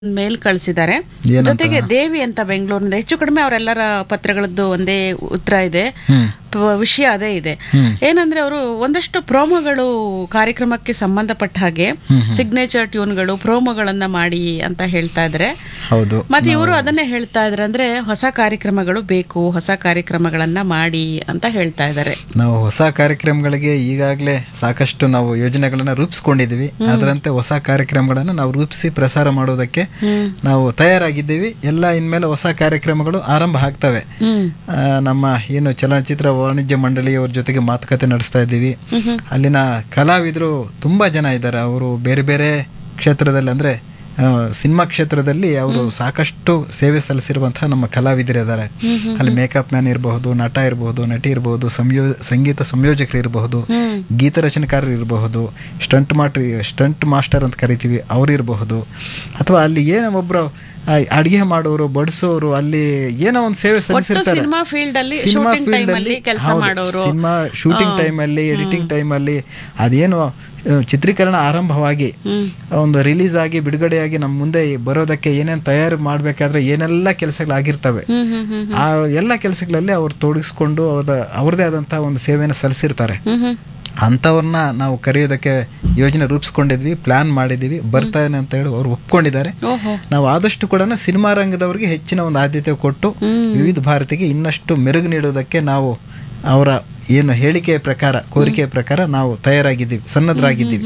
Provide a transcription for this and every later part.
ಮೇಲ್ ಕಳಿಸಿದ್ದಾರೆ ಏನಂತ? ಜೊತೆಗೆ ದೇವಿ ಅಂತ ಬೆಂಗಳೂರಿನಿಂದ ಹೆಚ್ಚು ಕಡಿಮೆ ಅವರೆಲ್ಲರ ಪತ್ರಗಳದ್ದು ಒಂದೇ ಉತ್ತರ ಇದೆ ಹ್ಮ್. ಪ- ವಿಷಯ ಅದೇ ಇದೆ ಹ್ಮ್. ಏನಂದ್ರೆ ಅವರು ಒಂದಷ್ಟು ಪ್ರೋಮೋಗಳು ಕಾರ್ಯಕ್ರಮಕ್ಕೆ ಸಂಬಂಧಪಟ್ಟ ಹಾಗೆ ಸಿಗ್ನೇಚರ್ ಟ್ಯೂನ್ಗಳು ಪ್ರೋಮೋಗಳನ್ನ ಮಾಡಿ ಅಂತ ಹೇಳ್ತಾ ಇದ್ದಾರೆ ಹೌದು ಮತ್ತೆ ಇವರು ಅದನ್ನೇ ಹೇಳ್ತಾ ಇದ್ದಾರೆ ಅಂದ್ರೆ ಹೊಸ ಕಾರ್ಯಕ್ರಮಗಳು ಬೇಕು ಹೊಸ ಕಾರ್ಯಕ್ರಮಗಳನ್ನ ಮಾಡಿ ಅಂತ ಹೇಳ್ತಾ ಇದ್ದಾರೆ ನಾವು ಹೊಸ ಕಾರ್ಯಕ್ರಮಗಳಿಗೆ ಈಗಾಗಲೇ ಸಾಕಷ್ಟು ನಾವು ಯೋಜನೆಗಳನ್ನ ರೂಪಿಸ್ಕೊಂಡಿದ್ದೀವಿ ಅದರಂತೆ ಹೊಸ ಕಾರ್ಯಕ್ರಮಗಳನ್ನ ನಾವು ರೂಪಿಸಿ ಪ್ರಸಾರ ಮಾಡೋದಕ್ಕೆ ನಾವು ತಯಾರಾಗಿದ್ದೀವಿ ಎಲ್ಲ ಇನ್ಮೇಲೆ ಹೊಸ ಕಾರ್ಯಕ್ರಮಗಳು ಆರಂಭ ಆಗ್ತವೆ ಹ್ಮ್ ಆ, ನಮ್ಮ ಏನು ಚಲನಚಿತ್ರ ವಾಣಿಜ್ಯ ಮಂಡಳಿಯವ್ರ ಜೊತೆಗೆ ಮಾತುಕತೆ ನಡೆಸ್ತಾ ಇದ್ದೀವಿ ಅಲ್ಲಿನ ಕಲಾವಿದರು ತುಂಬಾ ಜನ ಇದ್ದಾರೆ ಅವರು ಬೇರೆ ಬೇರೆ ಕ್ಷೇತ್ರದಲ್ಲಿ ಅಂದ್ರೆ ಆ, ಸಿನಿಮಾ ಕ್ಷೇತ್ರದಲ್ಲಿ ಅವರು ಸಾಕಷ್ಟು ಸೇವೆ ಸಲ್ಲಿಸಿರುವಂತಹ ನಮ್ಮ ಕಲಾವಿದರು ಇದ್ದಾರೆ ಅಲ್ಲಿ ಮೇಕಪ್ ಮ್ಯಾನ್ ಇರಬಹುದು ನಟ ಇರಬಹುದು ನಟಿ ಇರಬಹುದು ಸಂಯೋ ಸಂಗೀತ ಸಂಯೋಜಕರು ಇರಬಹುದು ಗೀತ ರಚನೆಕಾರರು ಇರಬಹುದು ಸ್ಟಂಟ್ ಮಾಟ್ರಿ ಸ್ಟಂಟ್ ಮಾಸ್ಟರ್ ಅಂತ ಕರಿತೀವಿ ಅವ್ರು ಇರಬಹುದು ಅಥವಾ ಅಲ್ಲಿ ಏನೋ ಒಬ್ರು ಆ, ಅಡಿಗೆ ಮಾಡೋರು ಬಡಿಸೋರು ಅಲ್ಲಿ ಏನೋ ಒಂದು ಸೇವೆ ಸಲ್ಲಿಸಿರ್ತಾರೆ ಸಿನಿಮಾ ಫೀಲ್ಡ್ ಅಲ್ಲಿ ಸಿನಿಮಾ ಶೂಟಿಂಗ್ ಫೀಲ್ಡ್ ಟೈಮ್ ಅಲ್ಲಿ ಅಲ್ಲಿ ಕೆಲಸ ಹೌದು, ಮಾಡೋರು ಸಿನಿಮಾ ಶೂಟಿಂಗ್ ಟೈಮ್ ಅಲ್ಲಿ ಎಡಿಟಿಂಗ್ ಟೈಮ್ ಅಲ್ಲಿ ಅದೇನು ಆ, ಚಿತ್ರೀಕರಣ ಆರಂಭವಾಗಿ ಹ್ಮ್ ಒಂದು ರಿಲೀಸ್ ಆಗಿ ಬಿಡುಗಡೆಯಾಗಿ ನಮ್ಮ ಮುಂದೆ ಬರೋದಕ್ಕೆ ಏನೇನು ತಯಾರು ಮಾಡಬೇಕಾದ್ರೆ ಏನೆಲ್ಲ ಕೆಲಸಗಳಾಗಿರ್ತವೆ ಹ್ಮ್ ಹ್ಮ್ ಹ್ಮ್ ಆ ಎಲ್ಲ ಕೆಲಸಗಳಲ್ಲಿ ಅವ್ರು ತೊಡಗಿಸ್ಕೊಂಡು ಅವ್ರ ಅವ್ರದೇ ಆದಂತಹ ಒಂದು ಸೇವೆಯನ್ನು ಸಲ್ಲಿಸಿರ್ತಾರೆ ಹ್ಮ್ ಹ್ಮ್ ಅಂಥವ್ರನ್ನ ನಾವು ಕರೆಯೋದಕ್ಕೆ ಯೋಜನೆ ರೂಪಿಸ್ಕೊಂಡಿದ್ವಿ ಪ್ಲಾನ್ ಮಾಡಿದ್ವಿ ಬರ್ತಾನೆ ಅಂತ ಹೇಳಿ ಅವ್ರು ಒಪ್ಕೊಂಡಿದ್ದಾರೆ ಓಹೋ ನಾವು ಆದಷ್ಟು ಕೂಡ ಸಿನಿಮಾ ರಂಗದವರಿಗೆ ಹೆಚ್ಚಿನ ಒಂದು ಆದ್ಯತೆ ಕೊಟ್ಟು ವಿವಿಧ ಭಾರತಿಗೆ ಇನ್ನಷ್ಟು ಮೆರುಗು ನೀಡೋದಕ್ಕೆ ನಾವು ಅವರ ಏನು ಹೇಳಿಕೆಯ ಪ್ರಕಾರ ಕೋರಿಕೆಯ ಪ್ರಕಾರ ನಾವು ತಯಾರಾಗಿದ್ದೀವಿ ಸನ್ನದ್ಧರಾಗಿದ್ದೀವಿ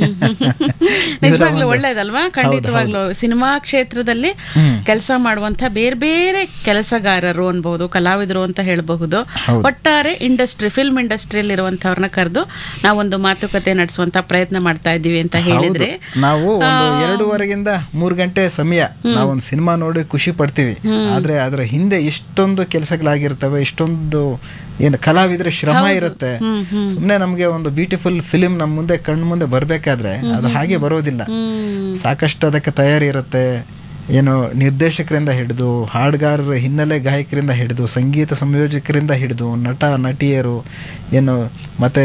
ನಿಜವಾಗ್ಲೂ ಒಳ್ಳೇದಲ್ವಾ ಖಂಡಿತವಾಗ್ಲೂ ಸಿನಿಮಾ ಕ್ಷೇತ್ರದಲ್ಲಿ ಹ್ಮ್. ಕೆಲಸ ಮಾಡುವಂತ ಬೇರೆ ಬೇರೆ ಕೆಲಸಗಾರರು ಅನ್ಬಹುದು ಕಲಾವಿದರು ಅಂತ ಹೇಳಬಹುದು ಹೌದು. ಒಟ್ಟಾರೆ ಇಂಡಸ್ಟ್ರಿ ಫಿಲ್ಮ್ ಇಂಡಸ್ಟ್ರಿಯಲ್ಲಿ ಇರುವಂತವ್ರನ್ನ ಕರೆದು ನಾವೊಂದು ಮಾತುಕತೆ ನಡೆಸುವಂತ ಪ್ರಯತ್ನ ಮಾಡ್ತಾ ಇದೀವಿ ಅಂತ ಹೇಳಿದ್ರೆ ಹೌದು. ನಾವು ಒಂದು ಎರಡೂವರೆಗಿಂದ ಮೂರು ಗಂಟೆ ಸಮಯ ನಾವೊಂದು ಸಿನಿಮಾ ನೋಡಿ ಖುಷಿ ಪಡ್ತೀವಿ ಆದ್ರೆ ಅದರ ಹಿಂದೆ ಇಷ್ಟೊಂದು ಕೆಲಸಗಳಾಗಿರ್ತವೆ ಇಷ್ಟೊಂದು ಏನು ಕಲಾವಿದರ ಶ್ರಮ ಇರುತ್ತೆ ಹ್ಮ್ ಹ್ಮ್ ಸುಮ್ಮನೆ ನಮಗೆ ಒಂದು ಬ್ಯೂಟಿಫುಲ್ ಫಿಲಿಂ ನಮ್ಮ ಮುಂದೆ ಕಣ್ಣು ಮುಂದೆ ಬರಬೇಕಾದ್ರೆ ಅದು ಹಾಗೆ ಬರೋದಿಲ್ಲ ಹ್ಮ್ ಸಾಕಷ್ಟು ಅದಕ್ಕೆ ತಯಾರಿ ಇರುತ್ತೆ ಏನು ನಿರ್ದೇಶಕರಿಂದ ಹಿಡಿದು ಹಾಡುಗಾರರ ಹಿನ್ನೆಲೆ ಗಾಯಕರಿಂದ ಹಿಡಿದು ಸಂಗೀತ ಸಂಯೋಜಕರಿಂದ ಹಿಡಿದು ನಟ ನಟಿಯರು ಏನು ಮತ್ತೆ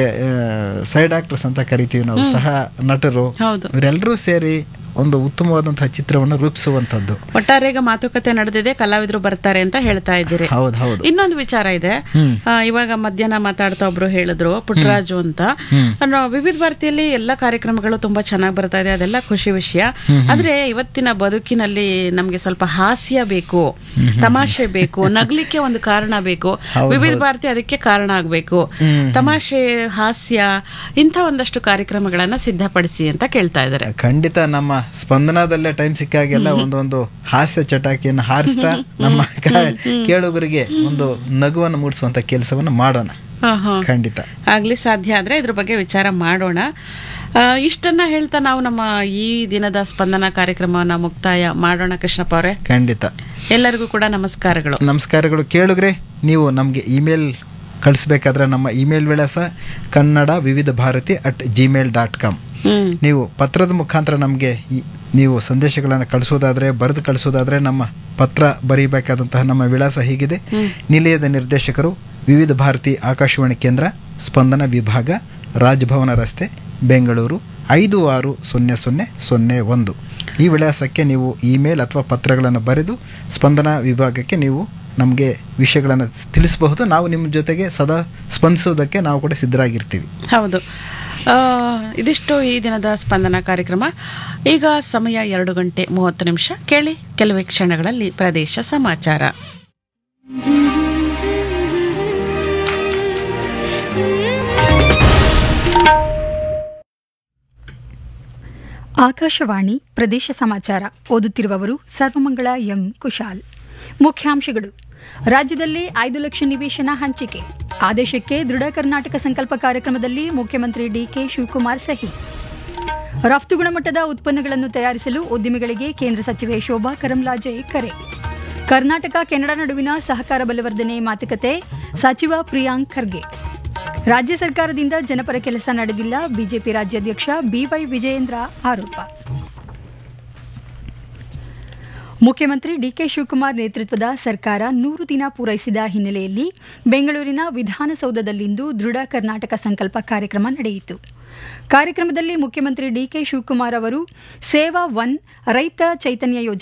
ಸೈಡ್ ಆಕ್ಟರ್ಸ್ ಅಂತ ಕರಿತೀವಿ ನಾವು ಸಹ ನಟರು ಹೌದು ಇವರೆಲ್ಲರೂ ಸೇರಿ ಒಂದು ಉತ್ತಮವಾದಂತಹ ಚಿತ್ರವನ್ನು ರೂಪಿಸುವಂತದ್ದು ಒಟ್ಟಾರೆ ಈಗ ಮಾತುಕತೆ ನಡೆದಿದೆ ಕಲಾವಿದರು ಬರ್ತಾರೆ ಅಂತ ಹೇಳ್ತಾ ಇದ್ದೀರಿ ಹೌದು ಹೌದು ಇನ್ನೊಂದು ವಿಚಾರ ಇದೆ ಹ್ಮ್. ಆ, ಇವಾಗ ಮಧ್ಯಾಹ್ನ ಮಾತಾಡ್ತಾ ಒಬ್ರು ಹೇಳಿದ್ರು ಪುಟ್ಟರಾಜು ಅಂತ ಹ್ಮ್. ಅನ್ನೋ ವಿವಿಧ ಭಾರತಿಯಲ್ಲಿ ಎಲ್ಲ ಕಾರ್ಯಕ್ರಮಗಳು ತುಂಬಾ ಚೆನ್ನಾಗಿ ಬರ್ತಾ ಇದೆ ಅದೆಲ್ಲ ಖುಷಿ ವಿಷಯ ಆದ್ರೆ ಇವತ್ತಿನ ಬದುಕಿನಲ್ಲಿ ನಮ್ಗೆ ಸ್ವಲ್ಪ ಹಾಸ್ಯ ಬೇಕು ತಮಾಷೆ ಬೇಕು ನಗ್ಲಿಕ್ಕೆ ಒಂದು ಕಾರಣ ಬೇಕು ವಿವಿಧ ಭಾರತಿ ಅದಕ್ಕೆ ಕಾರಣ ಆಗ್ಬೇಕು ಹ್ಮ್. ತಮಾಷೆ ಹಾಸ್ಯ ಇಂಥ ಒಂದಷ್ಟು ಕಾರ್ಯಕ್ರಮಗಳನ್ನ ಸಿದ್ಧಪಡಿಸಿ ಅಂತ ಕೇಳ್ತಾ ಇದ್ದಾರೆ ಖಂಡಿತ ನಮ್ಮ ಸ್ಪಂದನದಲ್ಲೇ ಟೈಮ್ ಸಿಕ್ಕಾಗೆಲ್ಲ ಒಂದೊಂದು ಹಾಸ್ಯ ಚಟಾಕಿಯನ್ನು ಹಾರಿಸ್ತಾ ನಮ್ಮ ಕ- ಕೇಳುಗರಿಗೆ ಒಂದು ನಗುವನ್ನು ಮೂಡಿಸುವಂತ ಕೆಲಸವನ್ನು ಮಾಡೋಣ ಹಾ ಹಾ ಖಂಡಿತ ಆಗ್ಲಿ ಸಾಧ್ಯ ಆದ್ರೆ ಇದ್ರ ಬಗ್ಗೆ ವಿಚಾರ ಮಾಡೋಣ ಆ, ಇಷ್ಟನ್ನ ಹೇಳ್ತಾ ನಾವು ನಮ್ಮ ಈ ದಿನದ ಸ್ಪಂದನ ಕಾರ್ಯಕ್ರಮವನ್ನ ಮುಕ್ತಾಯ ಮಾಡೋಣ ಕೃಷ್ಣಪ್ಪ ಅವರೇ ಖಂಡಿತ ಎಲ್ಲರಿಗೂ ಕೂಡ ನಮಸ್ಕಾರಗಳು ನಮಸ್ಕಾರಗಳು ಕೇಳುಗ್ರೆ ನೀವು ನಮಗೆ ಇಮೇಲ್ ಕಳಿಸ್ಬೇಕಾದ್ರೆ ನಮ್ಮ ಇಮೇಲ್ ವಿಳಾಸ Kannada Vividh Bharati at Gmail dot com hmm ನೀವು ಪತ್ರದ ಮುಖಾಂತರ ನಮಗೆ ನೀವು ಸಂದೇಶಗಳನ್ನು ಕಳಿಸೋದಾದ್ರೆ ಬರೆದು ಕಳಿಸೋದಾದ್ರೆ ನಮ್ಮ ಪತ್ರ ಬರೀಬೇಕಾದಂತಹ ನಮ್ಮ ವಿಳಾಸ ಹೀಗಿದೆ ನಿಲಯದ ನಿರ್ದೇಶಕರು ವಿವಿಧ ಭಾರತಿ ಆಕಾಶವಾಣಿ ಕೇಂದ್ರ ಸ್ಪಂದನ ವಿಭಾಗ ರಾಜಭವನ ರಸ್ತೆ ಬೆಂಗಳೂರು ಐದು ಆರು ಸೊನ್ನೆ ಸೊನ್ನೆ ಸೊನ್ನೆ ಒಂದು ಈ ವಿಳಾಸಕ್ಕೆ ನೀವು ಇಮೇಲ್ ಅಥವಾ ಪತ್ರಗಳನ್ನು ಬರೆದು ಸ್ಪಂದನ ವಿಭಾಗಕ್ಕೆ ನೀವು ನಮಗೆ ವಿಷಯಗಳನ್ನು ತಿಳಿಸಬಹುದು ನಾವು ನಿಮ್ಮ ಜೊತೆಗೆ ಸದಾ ಸ್ಪಂದಿಸೋದಕ್ಕೆ ನಾವು ಕೂಡ ಸಿದ್ಧರಾಗಿರ್ತೀವಿ ಹೌದು ಆ, ಇದಿಷ್ಟು ಈ ದಿನದ ಸ್ಪಂದನ ಕಾರ್ಯಕ್ರಮ ಈಗ ಸಮಯ ಎರಡು ಗಂಟೆ ಮೂವತ್ತು ನಿಮಿಷ ಕೇಳಿ ಕೆಲವೇ ಕ್ಷಣಗಳಲ್ಲಿ ಪ್ರದೇಶ ಸಮಾಚಾರ ಆಕಾಶವಾಣಿ ಪ್ರದೇಶ ಸಮಾಚಾರ ಓದುತ್ತಿರುವವರು ಸರ್ವಮಂಗಳ ಎಂ ಕುಶಾಲ್ ಮುಖ್ಯಾಂಶಗಳು ರಾಜ್ಯದಲ್ಲಿ ಐದು ಲಕ್ಷ ನಿವೇಶನ ಹಂಚಿಕೆ ಆದೇಶಕ್ಕೆ ದೃಢ ಕರ್ನಾಟಕ ಸಂಕಲ್ಪ ಕಾರ್ಯಕ್ರಮದಲ್ಲಿ ಮುಖ್ಯಮಂತ್ರಿ ಡಿಕೆ ಶಿವಕುಮಾರ್ ಸಹಿ ರಫ್ತು ಗುಣಮಟ್ಟದ ಉತ್ಪನ್ನಗಳನ್ನು ತಯಾರಿಸಲು ಉದ್ಯಮಿಗಳಿಗೆ ಕೇಂದ್ರ ಸಚಿವೆ ಶೋಭಾ ಕರಂಲಾಜೆ ಕರೆ ಕರ್ನಾಟಕ ಕೆನಡಾ ನಡುವಿನ ಸಹಕಾರ ಬಲವರ್ಧನೆ ಮಾತುಕತೆ ಸಚಿವ ಪ್ರಿಯಾಂಕ್ ಖರ್ಗೆ ರಾಜ್ಯ ಸರ್ಕಾರದಿಂದ ಜನಪರ ಕೆಲಸ ನಡೆದಿಲ್ಲ ಬಿಜೆಪಿ ರಾಜ್ಯಾಧ್ಯಕ್ಷ ಬಿವೈ ವಿಜಯೇಂದ್ರ ಆರೋಪ ಮುಖ್ಯಮಂತ್ರಿ ಡಿಕೆ ಶಿವಕುಮಾರ್ ನೇತೃತ್ವದ ಸರ್ಕಾರ ನೂರು ದಿನ ಪೂರೈಸಿದ ಹಿನ್ನೆಲೆಯಲ್ಲಿ ಬೆಂಗಳೂರಿನ ವಿಧಾನಸೌಧದಲ್ಲಿಂದು ದೃಢ ಕರ್ನಾಟಕ ಸಂಕಲ್ಪ ಕಾರ್ಯಕ್ರಮ ನಡೆಯಿತು ಕಾರ್ಯಕ್ರಮದಲ್ಲಿ ಮುಖ್ಯಮಂತ್ರಿ ಡಿಕೆ ಶಿವಕುಮಾರ್ ಅವರು ಸೇವಾ ಒನ್ ರೈತ ಚೈತನ್ಯ ಯೋಜನೆ